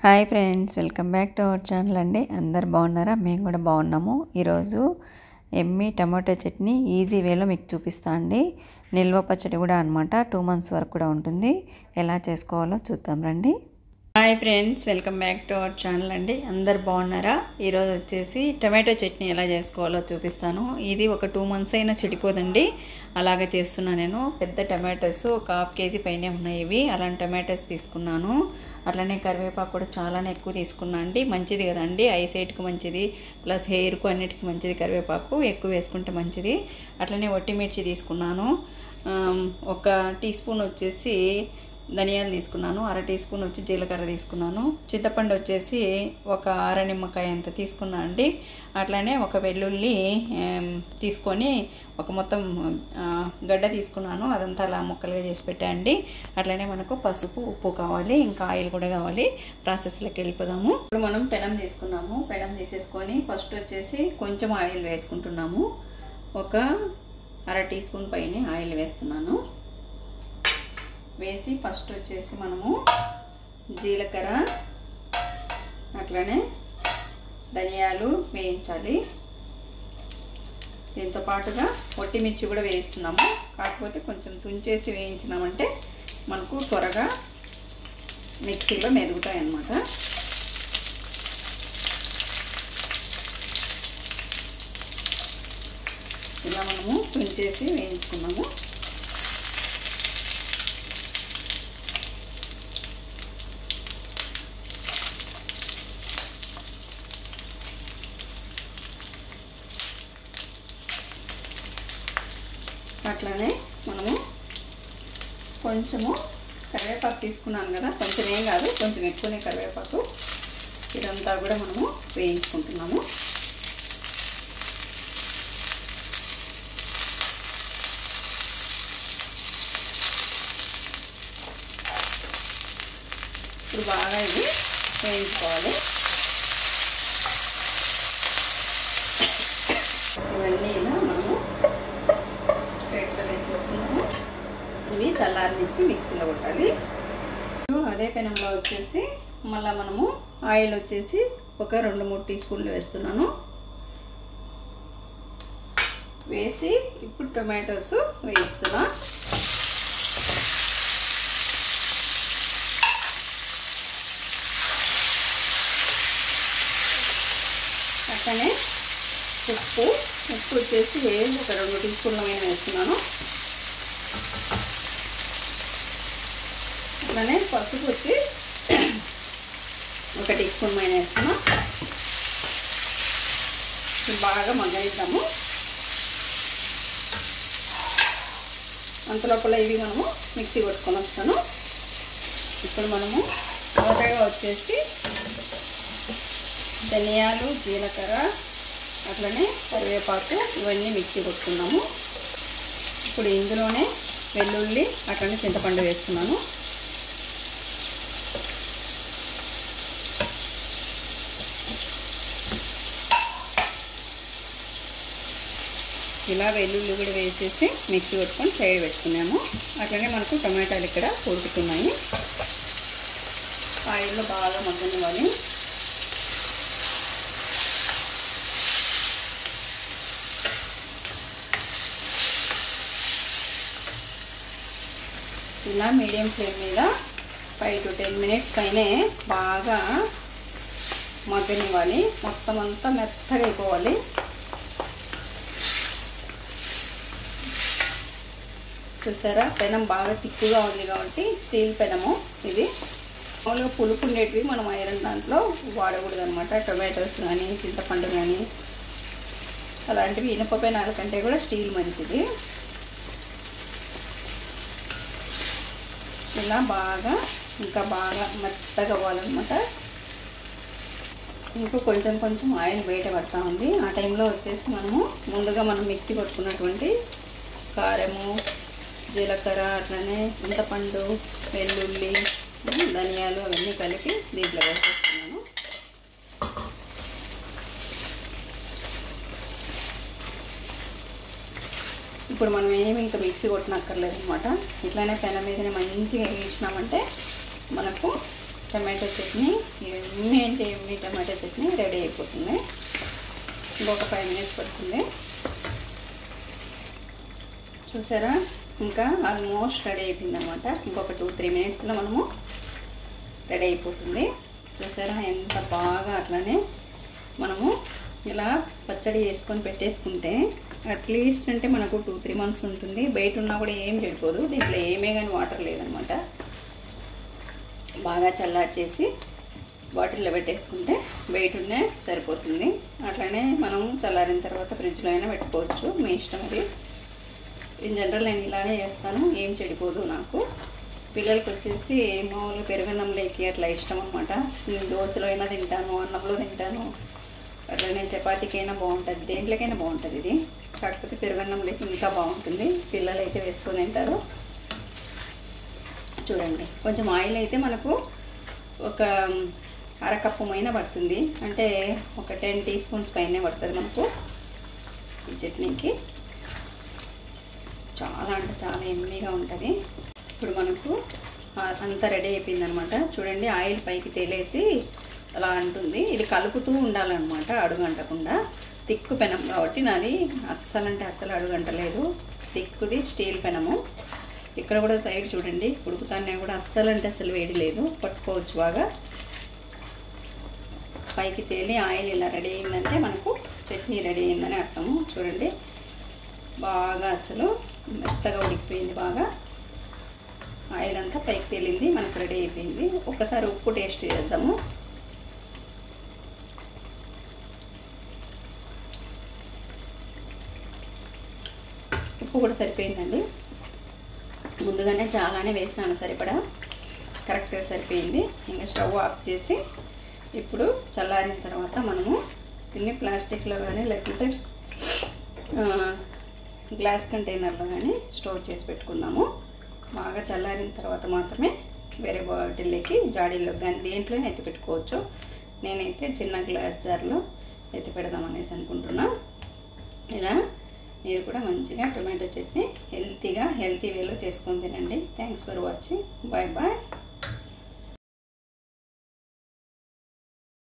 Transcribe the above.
hi friends welcome back to our channel అండి అందరు బాగున్నారా మేము కూడా బాగున్నాము ఈరోజు ఎమ్మి టమాటో చట్నీ ఈజీ వేలో మీకు చూపిస్తా అండి నిల్వ పచ్చడి కూడా అనమాట టూ మంత్స్ వరకు కూడా ఉంటుంది ఎలా చేసుకోవాలో చూద్దాం రండి hi friends welcome back to our channel అండి అందరు బాగున్నారా ఈరోజు వచ్చేసి టమాటో చట్నీ ఎలా చేసుకోవాలో చూపిస్తాను ఇది ఒక టూ మంత్స్ అయినా చెడిపోదండి అలాగే చేస్తున్నా నేను పెద్ద టమాటోస్ ఒక హాఫ్ కేజీ పైనే ఉన్నాయి ఇవి అలాంటి టమాటోస్ తీసుకున్నాను అట్లనే కరివేపాకు కూడా చాలానే ఎక్కువ తీసుకున్నా అండి మంచిది కదండి ఐసైట్కి మంచిది ప్లస్ హెయిర్కు అన్నిటికీ మంచిది కరివేపాకు ఎక్కువ వేసుకుంటే మంచిది అట్లనే ఒట్టిమిర్చి తీసుకున్నాను ఒక టీ స్పూన్ వచ్చేసి ధనియాలు తీసుకున్నాను అర టీ స్పూన్ వచ్చి జీలకర్ర తీసుకున్నాను చింతపండు వచ్చేసి ఒక అర నిమ్మకాయ అంత తీసుకున్నా అండి అట్లానే ఒక వెల్లుల్లి తీసుకొని ఒక మొత్తం గడ్డ తీసుకున్నాను అదంతా అలా ముక్కలుగా చేసి పెట్టండి అట్లనే మనకు పసుపు ఉప్పు కావాలి ఇంకా ఆయిల్ కూడా కావాలి ప్రాసెస్లోకి వెళ్ళిపోదాము ఇప్పుడు మనం పెనం తీసుకున్నాము పెనం తీసేసుకొని ఫస్ట్ వచ్చేసి కొంచెం ఆయిల్ వేసుకుంటున్నాము ఒక అర టీ స్పూన్ పైన ఆయిల్ వేస్తున్నాను వేసి ఫస్ట్ వచ్చేసి మనము జీలకర్ర అట్లనే ధనియాలు వేయించాలి దీంతో పాటుగా ఒట్టిమిర్చి కూడా వేయిస్తున్నాము కాకపోతే కొంచెం తుంచేసి వేయించినామంటే మనకు త్వరగా మిక్సీలో మెదుగుతాయి అన్నమాట ఇలా మనము తుంచేసి వేయించుకున్నాము అట్లానే మనము కొంచెము కరివేపాకు తీసుకున్నాను కదా కొంచెం ఏం కాదు కొంచెం ఎక్కువనే కరివేపాకు ఇదంతా కూడా మనము వేయించుకుంటున్నాము ఇప్పుడు బాగా ఇది వేయించుకోవాలి ఇవన్నీ ఇలా మనము స్ట్రైట్లో వేసేసుకున్నాము ఇవి చల్లారనిచ్చి మిక్సీలో కొట్టాలి అదే పెనంలో వచ్చేసి మళ్ళీ మనము ఆయిల్ వచ్చేసి ఒక రెండు మూడు టీ స్పూన్లు వేస్తున్నాను వేసి ఇప్పుడు టొమాటోస్ వేస్తున్నా అట్లనే ఉప్పు ఉప్పు వచ్చేసి వేసి ఒక రెండు టీ స్పూన్ల మీద వేస్తున్నాను అట్లానే పసుపు వచ్చి ఒక టీ స్పూన్ పైన వేస్తున్నాం బాగా మగ్గనిద్దాము అంతలోపల ఇవి మనము మిక్సీ కొట్టుకొని వస్తాను ఇప్పుడు మనము మొదటగా వచ్చేసి ధనియాలు జీలకర్ర అట్లనే కరివేపాకు ఇవన్నీ మిక్సీ కొట్టుకున్నాము ఇప్పుడు ఇందులోనే వెల్లుల్లి అట్లనే చింతపండు వేస్తున్నాను ఇలా వెల్లుల్లి కూడా వేసేసి మిక్సీ కొట్టుకొని సైడ్ పెట్టుకున్నాము అట్లనే మనకు టమాటాలు ఇక్కడ ఉడుకుతున్నాయి ఆయిల్లో బాగా మగ్గనివ్వాలి ఇలా మీడియం ఫ్లేమ్ మీద ఫైవ్ టు టెన్ మినిట్స్ పైనే బాగా మగ్గనివ్వాలి మొత్తం అంతా మెత్తగా అయిపోవాలి చూసారా పెనం బాగా తిక్కుగా ఉంది కాబట్టి స్టీల్ పెనము ఇది మామూలుగా పులుపు ఉండేటివి మనం ఐరన్ దాంట్లో వాడకూడదు అనమాట టొమాటోస్ కానీ చింతపండు కానీ అలాంటివి ఇనుప పెనాల కంటే కూడా స్టీల్ మంచిది ఇలా బాగా ఇంకా బాగా మెత్తగా అవ్వాలన్నమాట ఇంకా కొంచెం కొంచెం ఆయిల్ బయట పడతా ఉంది ఆ టైంలో వచ్చేసి మనము ముందుగా మనం మిక్సీ కొట్టుకున్నటువంటి కారము జీలకర్ర అట్లనే చింతపండు వెల్లుల్లి ధనియాలు అవన్నీ కలిపి దీంట్లో వేసేస్తున్నాను ఇప్పుడు మనం ఏమి ఇంకా మిక్సీ కొట్టనక్కర్లేదు అనమాట ఇట్లానే పెన మీదనే మంచిగా వేయించినామంటే మనకు టమాటో చట్నీ ఎమ్మి అంటే ఎమ్మి టమాటో చట్నీ రెడీ అయిపోతుంది ఇంకొక ఫైవ్ మినిట్స్ పడుతుంది చూసారా ఇంకా ఆల్మోస్ట్ రెడీ అయిపోయింది అనమాట ఇంకొక టూ త్రీ మినిట్స్లో మనము రెడీ అయిపోతుంది చూసారా ఎంత బాగా అట్లానే మనము ఇలా పచ్చడి వేసుకొని పెట్టేసుకుంటే అట్లీస్ట్ అంటే మనకు టూ త్రీ మంత్స్ ఉంటుంది బయట ఉన్నా కూడా ఏం చెడిపోదు దీంట్లో ఏమే కానీ వాటర్ లేదనమాట బాగా చల్లార్చేసి బాటిల్లో పెట్టేసుకుంటే బయట ఉన్నే సరిపోతుంది అట్లానే మనం చల్లారిన తర్వాత ఫ్రిడ్జ్లో అయినా పెట్టుకోవచ్చు మీ ఇష్టం అది ఇన్ జనరల్ నేను ఇలానే చేస్తాను ఏం చెడిపోదు నాకు పిల్లలకి వచ్చేసి మామూలు పెరుగన్నంలోకి అట్లా ఇష్టం అనమాట నేను దోశలో అయినా తింటాను అన్నంలో తింటాను అట్లా నేను చపాతీకైనా బాగుంటుంది దేంట్లోకైనా బాగుంటుంది ఇది కాకపోతే పెరుగన్నంలోకి ఇంకా బాగుంటుంది పిల్లలు అయితే వేసుకొని తింటారు చూడండి కొంచెం ఆయిల్ అయితే మనకు ఒక అరకప్పు మైన పడుతుంది అంటే ఒక టెన్ టీ స్పూన్స్ పైనే పడుతుంది మనకు ఈ చట్నీకి చాలా అంటే చాలా ఎమ్మిగా ఉంటుంది ఇప్పుడు మనకు అంతా రెడీ అయిపోయింది అనమాట చూడండి ఆయిల్ పైకి తేలేసి అలా అంటుంది ఇది కలుపుతూ ఉండాలన్నమాట అడుగంటకుండా తిక్కు పెనం కాబట్టి నాది అస్సలు అంటే అస్సలు అడుగంటలేదు తిక్కుది స్టీల్ పెనము ఇక్కడ కూడా సైడ్ చూడండి ఉడుకుతానే కూడా అస్సలు అంటే అస్సలు వేడి లేదు పట్టుకోవచ్చు బాగా పైకి తేలి ఆయిల్ ఇలా రెడీ అయిందంటే మనకు చట్నీ రెడీ అయిందని అర్థము చూడండి బాగా అసలు మెత్తగా ఉడికిపోయింది బాగా ఆయిల్ అంతా పైకి తేలింది మనకు రెడీ అయిపోయింది ఒకసారి ఉప్పు టేస్ట్ చేద్దాము ఉప్పు కూడా సరిపోయిందండి ముందుగానే చాలానే వేసినాను సరిపడా కరెక్ట్గా సరిపోయింది ఇంకా స్టవ్ ఆఫ్ చేసి ఇప్పుడు చల్లారిన తర్వాత మనము దీన్ని ప్లాస్టిక్లో కానీ లేకుంటే గ్లాస్ కంటైనర్లో కానీ స్టోర్ చేసి పెట్టుకుందాము బాగా చల్లారిన తర్వాత మాత్రమే వేరే బాటిల్లోకి జాడీల్లో కానీ దేంట్లోనే ఎత్తి పెట్టుకోవచ్చు నేనైతే చిన్న గ్లాస్ జార్లో ఎత్తి పెడదాం అనేసి అనుకుంటున్నా ఇలా మీరు కూడా మంచిగా టొమాటో చట్నీ హెల్తీగా హెల్తీ వేలో చేసుకొని తినండి thanks for watching bye bye